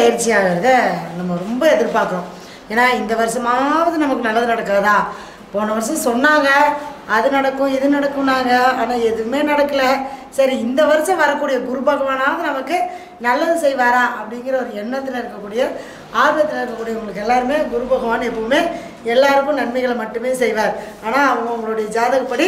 பயிற்சி ஆகிறத நம்ம ரொம்ப எதிர்பார்க்குறோம் ஏன்னா இந்த வருஷமாவது நமக்கு நல்லது நடக்காதா போன வருஷம் சொன்னாங்க அது நடக்கும் இது நடக்கும்னாங்க ஆனால் எதுவுமே நடக்கல சரி இந்த வருஷம் வரக்கூடிய குரு பகவானாவது நமக்கு நல்லது செய்வாரா அப்படிங்கிற ஒரு எண்ணத்தில் இருக்கக்கூடிய ஆர்வத்தில் இருக்கக்கூடியவங்களுக்கு எல்லாருமே குரு பகவான் எப்பவுமே எல்லாருக்கும் நன்மைகளை மட்டுமே செய்வார் ஆனால் அவங்க அவங்களுடைய ஜாதகப்படி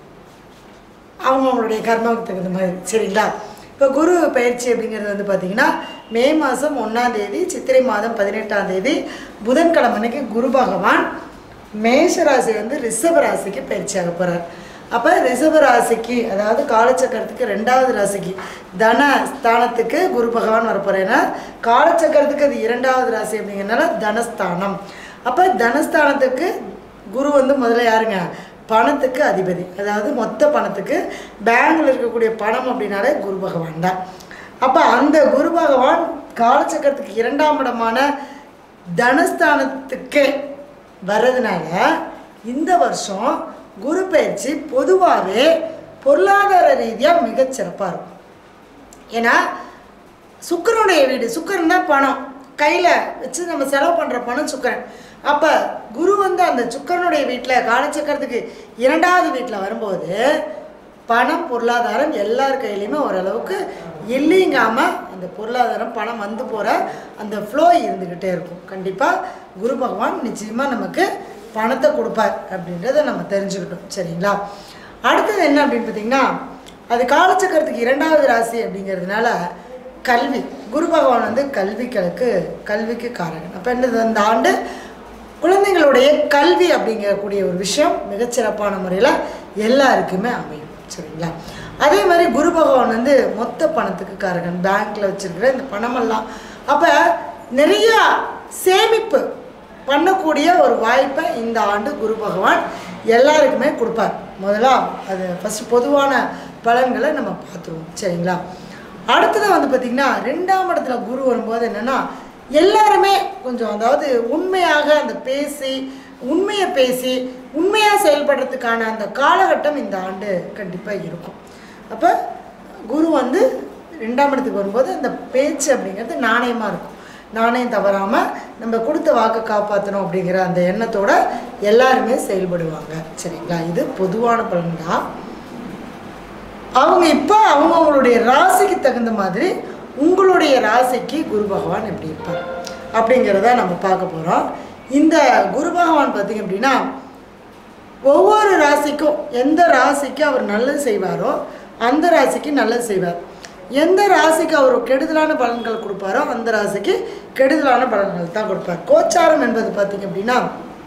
அவங்கவுங்களுடைய கர்மாவுக்கு தகுந்த மாதிரி சரிங்களா இப்போ குரு பயிற்சி அப்படிங்கிறது வந்து பார்த்திங்கன்னா மே மாதம் ஒன்றாம் தேதி சித்திரை மாதம் பதினெட்டாம் தேதி புதன்கிழமை அன்னைக்கு குரு பகவான் மேஷ ராசி வந்து ரிஷப ராசிக்கு பயிற்சியாக போகிறார் அப்போ ரிஷப ராசிக்கு அதாவது காலச்சக்கரத்துக்கு ரெண்டாவது ராசிக்கு தன ஸ்தானத்துக்கு குரு பகவான் வரப்போகிறார் ஏன்னா காலச்சக்கரத்துக்கு அது இரண்டாவது ராசி அப்படிங்கிறனால தனஸ்தானம் அப்போ தனஸ்தானத்துக்கு குரு வந்து முதல்ல யாருங்க பணத்துக்கு அதிபதி அதாவது மொத்த பணத்துக்கு பேங்கில் இருக்கக்கூடிய பணம் அப்படின்னாலே குரு பகவான் தான் அப்போ அந்த குரு பகவான் காலச்சக்கரத்துக்கு இரண்டாம் இடமான தனஸ்தானத்துக்கு வர்றதுனால இந்த வருஷம் குரு பயிற்சி பொதுவாகவே பொருளாதார ரீதியாக மிகச்சிறப்பாக இருக்கும் ஏன்னா சுக்கரனுடைய வீடு சுக்கரன் தான் பணம் கையில் வச்சு நம்ம செலவு பண்ணுற பணம் சுக்கரன் அப்போ குரு வந்து அந்த சுக்கரனுடைய வீட்டில் காலச்சக்கரத்துக்கு இரண்டாவது வீட்டில் வரும்போது பணம் பொருளாதாரம் எல்லார் கையிலையுமே ஓரளவுக்கு இல்லைங்காமல் அந்த பொருளாதாரம் பணம் வந்து போகிற அந்த ஃப்ளோ இருந்துக்கிட்டே இருக்கும் கண்டிப்பாக குரு பகவான் நிச்சயமாக நமக்கு பணத்தை கொடுப்பார் அப்படின்றத நம்ம தெரிஞ்சுக்கிட்டோம் சரிங்களா அடுத்தது என்ன அப்படின்னு பார்த்தீங்கன்னா அது காலச்சக்கரத்துக்கு இரண்டாவது ராசி அப்படிங்கிறதுனால கல்வி குரு பகவான் வந்து கல்விகளுக்கு கல்விக்கு காரகன் அப்போ என்னது அந்த ஆண்டு குழந்தைங்களுடைய கல்வி அப்படிங்கக்கூடிய ஒரு விஷயம் மிகச்சிறப்பான முறையில் எல்லாருக்குமே அமையும் சரிங்களா அதே மாதிரி குரு பகவான் வந்து மொத்த பணத்துக்கு காரகன் பேங்க்கில் வச்சிருக்கிற இந்த பணமெல்லாம் அப்போ நிறையா சேமிப்பு பண்ணக்கூடிய ஒரு வாய்ப்பை இந்த ஆண்டு குரு பகவான் எல்லாருக்குமே கொடுப்பார் முதல்ல அது ஃபஸ்ட்டு பொதுவான பலன்களை நம்ம பார்த்துருவோம் சரிங்களா அடுத்தது வந்து பார்த்திங்கன்னா ரெண்டாம் இடத்துல குரு வரும்போது என்னென்னா எல்லாருமே கொஞ்சம் அதாவது உண்மையாக அந்த பேசி உண்மையை பேசி உண்மையாக செயல்படுறதுக்கான அந்த காலகட்டம் இந்த ஆண்டு கண்டிப்பாக இருக்கும் அப்போ குரு வந்து ரெண்டாம் இடத்துக்கு வரும்போது அந்த பேச்சு அப்படிங்கிறது நாணயமாக இருக்கும் நாணயம் தவறாமல் நம்ம கொடுத்த வாக்கை காப்பாற்றணும் அப்படிங்கிற அந்த எண்ணத்தோட எல்லாருமே செயல்படுவாங்க சரிங்களா இது பொதுவான பலன் தான் அவங்க இப்போ அவங்கவுங்களுடைய ராசிக்கு தகுந்த மாதிரி உங்களுடைய ராசிக்கு குரு பகவான் எப்படி இருப்பார் அப்படிங்கிறத நம்ம பார்க்க போகிறோம் இந்த குரு பகவான் பார்த்திங்க அப்படின்னா ஒவ்வொரு ராசிக்கும் எந்த ராசிக்கு அவர் நல்லது செய்வாரோ அந்த ராசிக்கு நல்லது செய்வார் எந்த ராசிக்கு அவர் கெடுதலான பலன்கள் கொடுப்பாரோ அந்த ராசிக்கு கெடுதலான பலன்கள் தான் கொடுப்பார் கோச்சாரம் என்பது பார்த்திங்க அப்படின்னா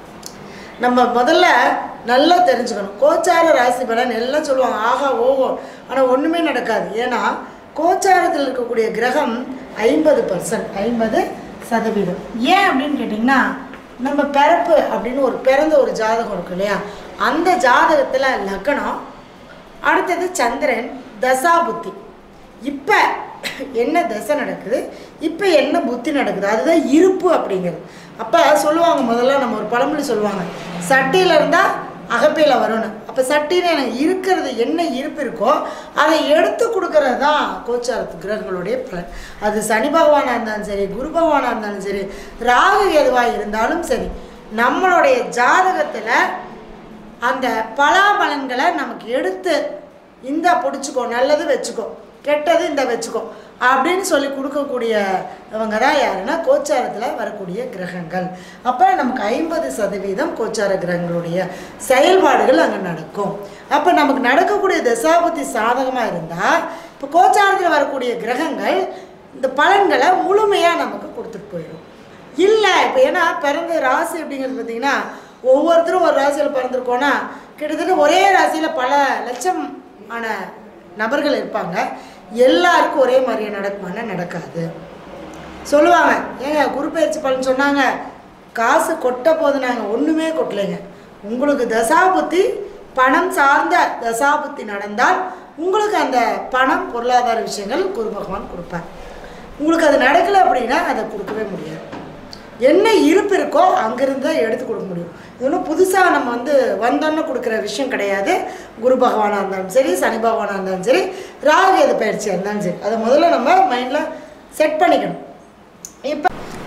நம்ம முதல்ல நல்லா தெரிஞ்சுக்கணும் கோச்சார ராசி பலன் எல்லாம் சொல்லுவாங்க ஆஹா ஓஹோ ஆனால் ஒன்றுமே நடக்காது ஏன்னா கோச்சாரத்தில் இருக்கக்கூடிய கிரகம் ஐம்பது பர்சன்ட் ஐம்பது சதவீதம் ஏன் அப்படின்னு கேட்டிங்கன்னா நம்ம பிறப்பு அப்படின்னு ஒரு பிறந்த ஒரு ஜாதகம் இருக்கு இல்லையா அந்த ஜாதகத்தில் லக்னம் அடுத்தது சந்திரன் தசா புத்தி இப்போ என்ன தசை நடக்குது இப்போ என்ன புத்தி நடக்குது அதுதான் இருப்பு அப்படிங்கிறது அப்போ சொல்லுவாங்க முதல்ல நம்ம ஒரு பழமொழி சொல்லுவாங்க சட்டியில் இருந்தால் அகப்பையில் வரணும் அப்போ சட்டியில் எனக்கு இருக்கிறது என்ன இருப்பு இருக்கோ அதை எடுத்து கொடுக்கறது தான் கோச்சாரத்து கிரகங்களுடைய பலன் அது சனி பகவானாக இருந்தாலும் சரி குரு பகவானாக இருந்தாலும் சரி ராகு எதுவாக இருந்தாலும் சரி நம்மளுடைய ஜாதகத்தில் அந்த பலாபலன்களை நமக்கு எடுத்து இந்தா பிடிச்சிக்கோ நல்லது வச்சுக்கோ கெட்டது இந்த வச்சுக்கோ அப்படின்னு சொல்லி கொடுக்கக்கூடியவங்க தான் யாருன்னா கோச்சாரத்தில் வரக்கூடிய கிரகங்கள் அப்போ நமக்கு ஐம்பது சதவீதம் கோச்சார கிரகங்களுடைய செயல்பாடுகள் அங்கே நடக்கும் அப்போ நமக்கு நடக்கக்கூடிய தசாபுத்தி சாதகமாக இருந்தால் இப்போ கோச்சாரத்தில் வரக்கூடிய கிரகங்கள் இந்த பலன்களை முழுமையாக நமக்கு கொடுத்துட்டு போயிடும் இல்லை இப்போ ஏன்னா பிறந்த ராசி அப்படிங்கிறது பார்த்தீங்கன்னா ஒவ்வொருத்தரும் ஒரு ராசியில் பிறந்திருக்கோன்னா கிட்டத்தட்ட ஒரே ராசியில் பல லட்சம் ஆன நபர்கள் இருப்பாங்க எல்லாருக்கும் ஒரே மாதிரியே நடக்குமானா நடக்காது சொல்லுவாங்க ஏங்க குரு பயிற்சி பலன் சொன்னாங்க காசு கொட்ட போது நாங்கள் ஒன்றுமே கொட்டலைங்க உங்களுக்கு தசாபுத்தி பணம் சார்ந்த தசாபுத்தி நடந்தால் உங்களுக்கு அந்த பணம் பொருளாதார விஷயங்கள் குரு பகவான் கொடுப்பார் உங்களுக்கு அது நடக்கலை அப்படின்னா அதை கொடுக்கவே முடியாது என்ன இருப்பு இருக்கோ அங்கேருந்து தான் எடுத்து கொடுக்க முடியும் இது ஒன்றும் புதுசாக நம்ம வந்து வந்தோன்னு கொடுக்குற விஷயம் கிடையாது குரு பகவானாக இருந்தாலும் சரி சனி பகவானாக இருந்தாலும் சரி ராகு எது பயிற்சியாக இருந்தாலும் சரி அதை முதல்ல நம்ம மைண்டில் செட் பண்ணிக்கணும் இப்போ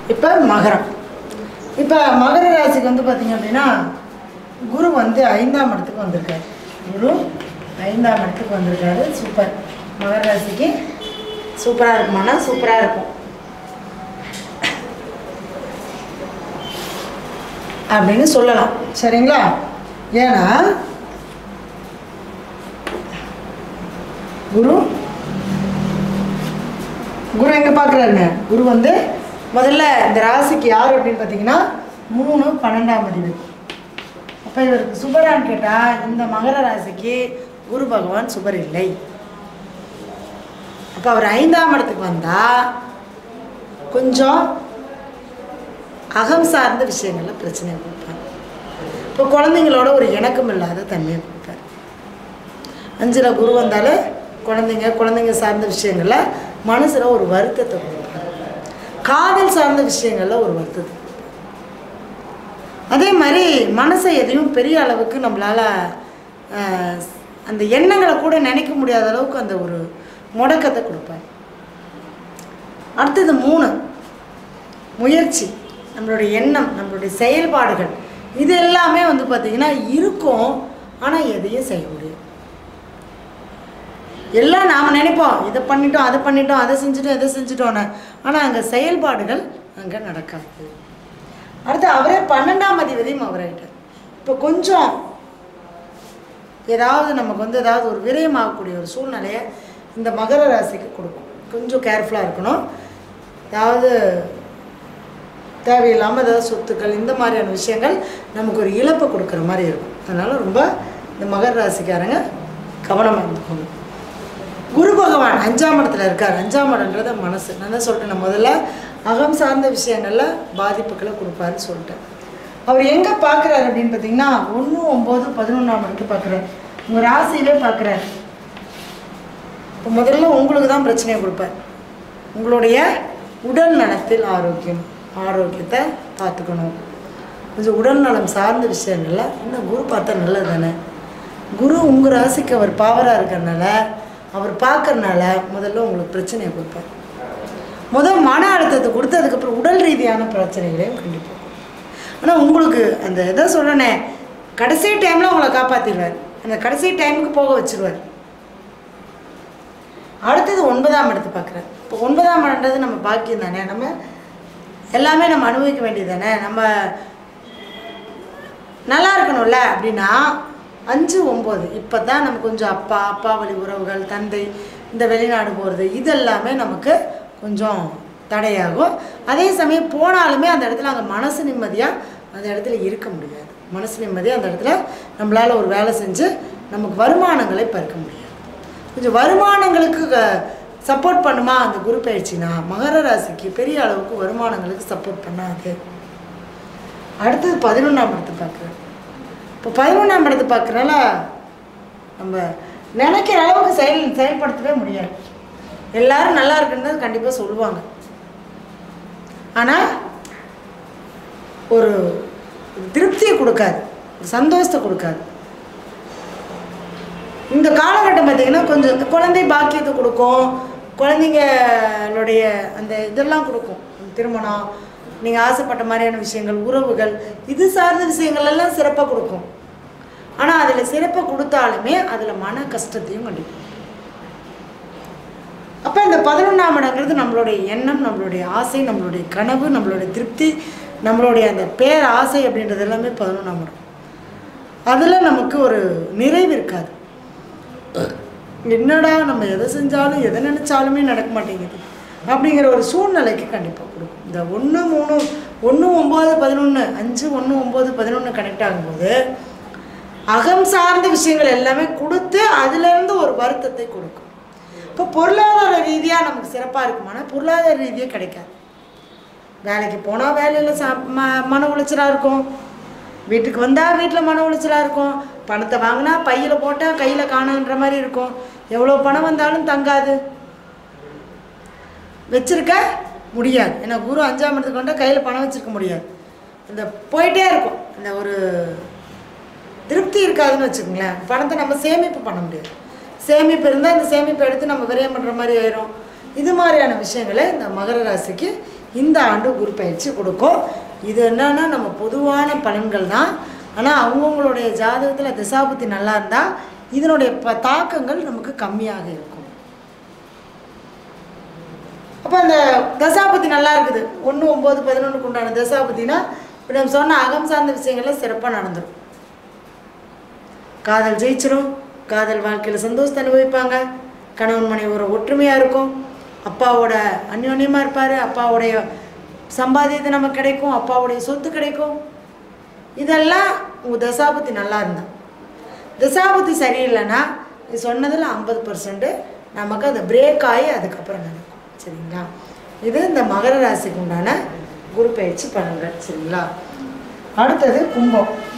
இப்போ மகரம் இப்போ மகர ராசிக்கு வந்து பார்த்தீங்க அப்படின்னா குரு வந்து ஐந்தாம் இடத்துக்கு வந்திருக்காரு குரு ஐந்தாம் இடத்துக்கு வந்திருக்காரு சூப்பர் மகர ராசிக்கு சூப்பராக இருக்குமானா சூப்பராக இருக்கும் அப்படின்னு சொல்லலாம் சரிங்களா ஏன்னா குரு குரு எங்கே பார்க்குறாருங்க குரு வந்து முதல்ல இந்த ராசிக்கு யார் அப்படின்னு பார்த்தீங்கன்னா மூணு பன்னெண்டாம் அதிபதி அப்போ இவருக்கு சுபரான்னு கேட்டால் இந்த மகர ராசிக்கு குரு பகவான் சுபர் இல்லை அப்போ அவர் ஐந்தாம் இடத்துக்கு வந்தால் கொஞ்சம் அகம் சார்ந்த விஷயங்களில் பிரச்சனை கொடுப்பார் இப்போ குழந்தைங்களோட ஒரு இணக்கம் இல்லாத தன்மையை கொடுப்பார் அஞ்சில் குரு வந்தாலே குழந்தைங்க குழந்தைங்க சார்ந்த விஷயங்களில் மனசில் ஒரு வருத்தத்தை கொடுப்பார் காதல் சார்ந்த விஷயங்களில் ஒரு வருத்தத்தை கொடுப்பார். அதே மாதிரி மனசை எதையும் பெரிய அளவுக்கு நம்மளால் அந்த எண்ணங்களை கூட நினைக்க முடியாத அளவுக்கு அந்த ஒரு முடக்கத்தை கொடுப்பார் அடுத்தது மூணு முயற்சி நம்மளுடைய எண்ணம் நம்மளுடைய செயல்பாடுகள் இது எல்லாமே வந்து பார்த்திங்கன்னா இருக்கும் ஆனால் எதையும் செய்ய முடியும் எல்லாம் நாம் நினைப்போம் இதை பண்ணிட்டோம் அதை பண்ணிட்டோம் அதை செஞ்சுட்டோம் இதை செஞ்சுட்டோன்னு ஆனால் அங்கே செயல்பாடுகள் அங்கே நடக்காது அடுத்து அவரே பன்னெண்டாம் அதிபதியும் அவராயிட்டார் இப்போ கொஞ்சம் ஏதாவது நமக்கு வந்து ஏதாவது ஒரு விரயமாகக்கூடிய ஒரு சூழ்நிலையை இந்த மகர ராசிக்கு கொடுக்கும் கொஞ்சம் கேர்ஃபுல்லாக இருக்கணும் அதாவது தேவையில்லாமல் ஏதாவது சொத்துக்கள் இந்த மாதிரியான விஷயங்கள் நமக்கு ஒரு இழப்பை கொடுக்குற மாதிரி இருக்கும் அதனால் ரொம்ப இந்த மகர ராசிக்காரங்க கவனமாக இருந்துக்கணும் குரு பகவான் அஞ்சாம் இடத்துல இருக்கார் அஞ்சாம் இடம்ன்றது மனசு நான் தான் சொல்லிட்டேன் நான் முதல்ல அகம் சார்ந்த விஷயங்களில் பாதிப்புகளை கொடுப்பாருன்னு சொல்லிட்டேன் அவர் எங்கே பார்க்குறாரு அப்படின்னு பார்த்தீங்கன்னா ஒன்று ஒம்பது பதினொன்றாம் இடத்து பார்க்குறாரு உங்கள் ராசியிலே பார்க்குறாரு இப்போ முதல்ல உங்களுக்கு தான் பிரச்சனையை கொடுப்பார் உங்களுடைய உடல் நலத்தில் ஆரோக்கியம் ஆரோக்கியத்தை பார்த்துக்கணும் கொஞ்சம் உடல் நலம் சார்ந்த விஷயங்கள்ல இன்னும் குரு பார்த்தா நல்லது தானே குரு உங்கள் ராசிக்கு அவர் பாவராக இருக்கிறனால அவர் பார்க்கறனால முதல்ல உங்களுக்கு பிரச்சனையை கொடுப்பார் முதல் மன அழுத்தத்தை கொடுத்து அதுக்கப்புறம் உடல் ரீதியான பிரச்சனைகளையும் கண்டிப்பாக ஆனால் உங்களுக்கு அந்த இதை சொல்கிறேனே கடைசி டைமில் உங்களை காப்பாற்றிடுவார் அந்த கடைசி டைமுக்கு போக வச்சிருவார் அடுத்தது ஒன்பதாம் இடத்து பார்க்குறேன் இப்போ ஒன்பதாம் இடம்ன்றது நம்ம பாக்கியம் தானே நம்ம எல்லாமே நம்ம அனுபவிக்க வேண்டியது தானே நம்ம நல்லா இருக்கணும்ல அப்படின்னா அஞ்சு ஒம்பது இப்போ தான் நம்ம கொஞ்சம் அப்பா அப்பா வழி உறவுகள் தந்தை இந்த வெளிநாடு போகிறது இதெல்லாமே நமக்கு கொஞ்சம் தடையாகும் அதே சமயம் போனாலுமே அந்த இடத்துல அங்கே மனசு நிம்மதியாக அந்த இடத்துல இருக்க முடியாது மனசு நிம்மதியாக அந்த இடத்துல நம்மளால் ஒரு வேலை செஞ்சு நமக்கு வருமானங்களை பறிக்க முடியாது கொஞ்சம் வருமானங்களுக்கு சப்போர்ட் பண்ணுமா அந்த குரு பயிற்சினா மகர ராசிக்கு பெரிய அளவுக்கு வருமானங்களுக்கு சப்போர்ட் பண்ணாது அடுத்தது பதினொன்றாம் இடத்தை பார்க்குறேன் இப்போ பதினொன்றாம் இடத்தை பார்க்குறனால நம்ம நினைக்கிற அளவுக்கு செயல் செயல்படுத்தவே முடியாது எல்லாரும் நல்லா இருக்குன்னு கண்டிப்பாக சொல்லுவாங்க ஆனால் ஒரு திருப்தியை கொடுக்காது ஒரு சந்தோஷத்தை கொடுக்காது இந்த காலகட்டம் பார்த்திங்கன்னா கொஞ்சம் இந்த குழந்தை பாக்கியத்தை கொடுக்கும் குழந்தைங்களுடைய அந்த இதெல்லாம் கொடுக்கும் திருமணம் நீங்கள் ஆசைப்பட்ட மாதிரியான விஷயங்கள் உறவுகள் இது சார்ந்த விஷயங்கள் எல்லாம் சிறப்பாக கொடுக்கும் ஆனால் அதில் சிறப்பாக கொடுத்தாலுமே அதில் மன கஷ்டத்தையும் கண்டிப்பாக அப்போ இந்த பதினொன்றாம் இடங்கிறது நம்மளுடைய எண்ணம் நம்மளுடைய ஆசை நம்மளுடைய கனவு நம்மளுடைய திருப்தி நம்மளுடைய அந்த பேர் ஆசை அப்படின்றது எல்லாமே பதினொன்றாம் இடம் அதில் நமக்கு ஒரு நிறைவு இருக்காது என்னடா நம்ம எதை செஞ்சாலும் எதை நினச்சாலுமே நடக்க மாட்டேங்குது அப்படிங்கிற ஒரு சூழ்நிலைக்கு கண்டிப்பாக கொடுக்கும் இந்த ஒன்று மூணு ஒன்று ஒம்பது பதினொன்று அஞ்சு ஒன்று ஒம்பது பதினொன்று கனெக்ட் ஆகும்போது அகம் சார்ந்த விஷயங்கள் எல்லாமே கொடுத்து அதுலேருந்து ஒரு வருத்தத்தை கொடுக்கும் இப்போ பொருளாதார ரீதியாக நமக்கு சிறப்பாக இருக்குமானா பொருளாதார ரீதியாக கிடைக்காது வேலைக்கு போனால் வேலையில் சா ம மன உளைச்சலாக இருக்கும் வீட்டுக்கு வந்தால் வீட்டில் மன உளைச்சலாக இருக்கும் பணத்தை வாங்கினா பையில் போட்டால் கையில் காணுன்ற மாதிரி இருக்கும் எவ்வளோ பணம் வந்தாலும் தங்காது வச்சிருக்க முடியாது ஏன்னா குரு அஞ்சாம் இடத்துக்கு கொண்டா கையில் பணம் வச்சிருக்க முடியாது இந்த போயிட்டே இருக்கும் இந்த ஒரு திருப்தி இருக்காதுன்னு வச்சுக்கோங்களேன் பணத்தை நம்ம சேமிப்பு பண்ண முடியாது சேமிப்பு இருந்தால் இந்த சேமிப்பை எடுத்து நம்ம விரயம் பண்ணுற மாதிரி ஆயிரும் இது மாதிரியான விஷயங்களை இந்த மகர ராசிக்கு இந்த ஆண்டு குரு பயிற்சி கொடுக்கும் இது என்னன்னா நம்ம பொதுவான பலன்கள் தான் ஆனால் அவங்கவுங்களுடைய ஜாதகத்தில் திசாபுத்தி நல்லா இருந்தால் இதனுடைய ப தாக்கங்கள் நமக்கு கம்மியாக இருக்கும் அப்போ அந்த தசாபதி நல்லா இருக்குது ஒன்று ஒம்பது பதினொன்றுக்கு உண்டான தசாபதினா இப்போ நம்ம சொன்ன அகம் சார்ந்த விஷயங்கள்லாம் சிறப்பாக நடந்துடும் காதல் ஜெயிச்சிடும் காதல் வாழ்க்கையில் சந்தோஷத்தை அனுபவிப்பாங்க கணவன் மனைவி ஒரு ஒற்றுமையாக இருக்கும் அப்பாவோட அந்யோன்யமாக இருப்பார் அப்பாவுடைய சம்பாதியத்தை நமக்கு கிடைக்கும் அப்பாவுடைய சொத்து கிடைக்கும் இதெல்லாம் உங்கள் தசாபதி நல்லா இருந்தா தசாபதி சரியில்லைன்னா நீ சொன்னதில் ஐம்பது பர்சன்ட் நமக்கு அது பிரேக் ஆகி அதுக்கப்புறம் நடக்கும் சரிங்களா இது இந்த மகர ராசிக்கு உண்டான குரு பயிற்சி பலன்கள் சரிங்களா அடுத்தது கும்பம்